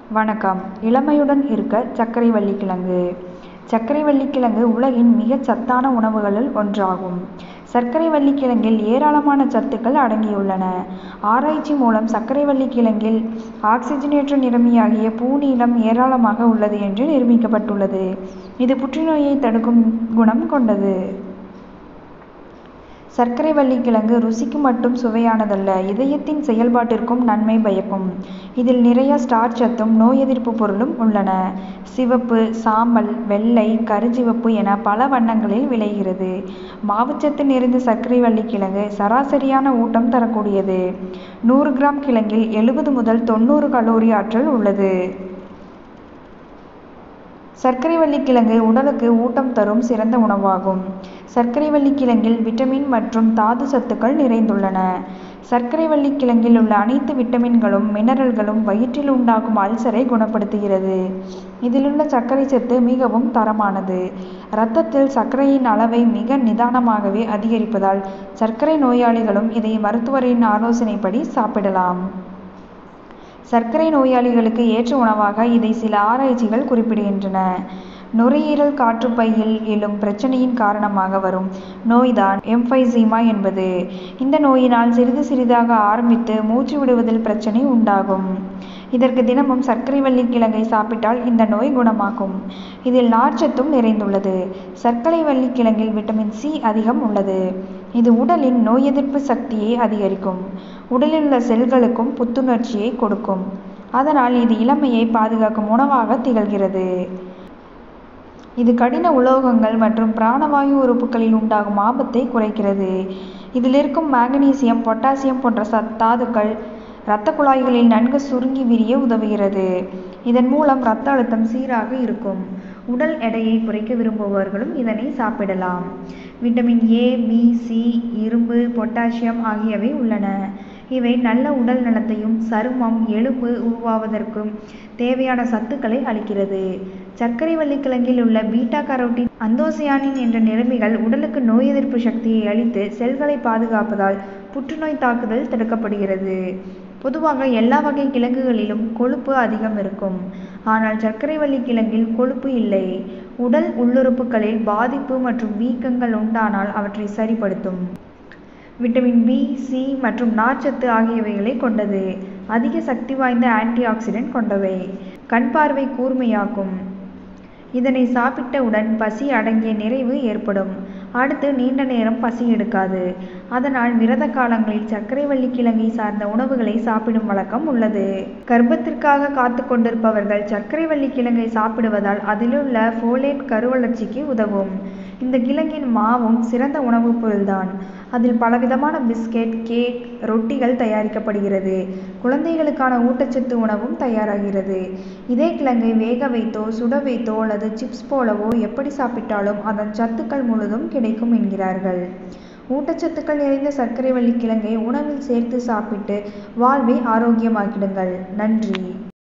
வணக்கம் இளமையுடன் இருக்க சர்க்கரைவள்ளி கிழங்கு சர்க்கரைவள்ளி கிழங்கு உலகின் மிகச் சத்தான உணவுகளுள் ஒன்றாகும் சர்க்கரைவள்ளி கிழங்கில் ஏராளமான சத்துக்கள் அடங்கியுள்ளன ஆராய்ச்சி மூலம் சர்க்கரைவள்ளி கிழங்கில் ஆக்சிஜனேற்ற நிறமியாகிய பூநீலம் ஏராளமாக உள்ளது என்று நிரூபிக்கப்பட்டுள்ளது இது புற்றுநோயை தடுக்கும் குணம் கொண்டது சர்க்கரைவள்ளி கிழங்கு ருசிக்கு மட்டும் சுவையானதல்ல இதயத்தின் செயல்பாட்டிற்கும் நன்மை பயக்கும் இதில் நிறைய ஸ்டார்ச் சத்தும் நோய் எதிர்ப்பு பொருளும் உள்ளன சிவப்பு சாம்பல் வெள்ளை கருஞ்சிவப்பு என பல வண்ணங்களில் விளைகிறது மாவுச்சத்து நிறைந்த சர்க்கரைவள்ளி கிழங்கு சராசரியான ஊட்டம் தரக்கூடியது நூறு கிராம் கிழங்கில் எழுபது முதல் தொண்ணூறு கலோரி ஆற்றல் உள்ளது சர்க்கரைவள்ளி கிழங்கு உடலுக்கு ஊட்டம் தரும் சிறந்த உணவாகும் சர்க்கரைவள்ளி கிழங்கில் விட்டமின் மற்றும் தாது சத்துக்கள் நிறைந்துள்ளன சர்க்கரைவள்ளி கிழங்கில் உள்ள அனைத்து விட்டமின்களும் மினரல்களும் வயிற்றில் உண்டாகும் அல்சரை குணப்படுத்துகிறது இதிலுள்ள சர்க்கரை சத்து மிகவும் தரமானது இரத்தத்தில் சர்க்கரையின் அளவை மிக நிதானமாகவே அதிகரிப்பதால் சர்க்கரை நோயாளிகளும் இதை மருத்துவரின் ஆலோசனைப்படி சாப்பிடலாம் சர்க்கரை நோயாளிகளுக்கு ஏற்ற உணவாக இதை சில ஆராய்ச்சிகள் குறிப்பிடுகின்றன நுரையீரல் காற்றுப்பையில் எழும் பிரச்சனையின் காரணமாக வரும் நோய்தான் எம்ஃபைசீமா என்பது இந்த நோயினால் சிறிது சிறிதாக ஆரம்பித்து மூச்சு விடுவதில் பிரச்சனை உண்டாகும் இதற்கு தினமும் சர்க்கரைவள்ளி கிழங்கை சாப்பிட்டால் இந்த நோய் குணமாகும் இதில் நார்ச்சத்தும் நிறைந்துள்ளது சர்க்கரைவள்ளி கிழங்கில் விட்டமின் சி அதிகம் உள்ளது இது உடலின் நோய் எதிர்ப்பு சக்தியை அதிகரிக்கும் உடலில் உள்ள செல்களுக்கும் புத்துணர்ச்சியை கொடுக்கும் அதனால் இது இளமையை பாதுகாக்கும் உணவாக திகழ்கிறது இது கடின உலோகங்கள் மற்றும் பிராணவாயு உறுப்புகளில் உண்டாகும் ஆபத்தை குறைக்கிறது இதில் இருக்கும் மாங்கனீசியம் பொட்டாசியம் போன்ற சத் தாதுக்கள் இரத்த குழாய்களில் நன்கு சுருங்கி விரிய உதவுகிறது இதன் மூலம் இரத்த அழுத்தம் சீராக இருக்கும் உடல் எடையை குறைக்க விரும்புபவர்களும் இதனை சாப்பிடலாம் விட்டமின் ஏ பி சி இரும்பு பொட்டாசியம் ஆகியவை உள்ளன இவை நல்ல உடல் நலத்தையும் சருமம் எலும்பு உருவாவதற்கும் தேவையான சத்துக்களை அளிக்கிறது சர்க்கரை வள்ளிக்கிழங்கில் உள்ள பீட்டா கரோட்டின் அந்தோசியானின் என்ற நிறமிகள் உடலுக்கு நோய் எதிர்ப்பு சக்தியை அளித்து செல்களை பாதுகாப்பதால் புற்றுநோய் தாக்குதல் தடுக்கப்படுகிறது பொதுவாக எல்லா வகை கிழங்குகளிலும் கொழுப்பு அதிகம் இருக்கும் ஆனால் சர்க்கரைவள்ளி கிழங்கில் கொழுப்பு இல்லை உடல் உள்ளுறுப்புகளில் பாதிப்பு மற்றும் வீக்கங்கள் உண்டானால் அவற்றை சரிப்படுத்தும் விட்டமின் பி சி மற்றும் நார்ச்சத்து ஆகியவைகளை கொண்டது அதிக சக்தி வாய்ந்த ஆன்டி ஆக்சிடென்ட் கொண்டவை கண் பார்வை கூர்மையாக்கும் இதனை சாப்பிட்டவுடன் பசி அடங்கிய நிறைவு ஏற்படும் அடுத்து நீண்ட நேரம் பசி எடுக்காது அதனால் விரத காலங்களில் சர்க்கரைவள்ளி கிழங்கை சார்ந்த உணவுகளை சாப்பிடும் வழக்கம் உள்ளது கர்ப்பத்திற்காக காத்து கொண்டிருப்பவர்கள் சர்க்கரைவள்ளி கிழங்கை சாப்பிடுவதால் அதிலுள்ள ஃபோலேட் கருவளர்ச்சிக்கு உதவும் இந்த கிழங்கின் மாவும் சிறந்த உணவுப் பொருள்தான் அதில் பலவிதமான பிஸ்கெட் கேக் ரொட்டிகள் தயாரிக்கப்படுகிறது குழந்தைகளுக்கான ஊட்டச்சத்து உணவும் தயாராகிறது இதே கிழங்கை வேக வைத்தோ சுட வைத்தோ அல்லது சிப்ஸ் போலவோ எப்படி சாப்பிட்டாலும் அதன் சத்துக்கள் முழுதும் கிடைக்கும் என்கிறார்கள் ஊட்டச்சத்துக்கள் நிறைந்த சர்க்கரைவள்ளி கிழங்கை உணவில் சேர்த்து சாப்பிட்டு வாழ்வை ஆரோக்கியமாக்கிடுங்கள் நன்றி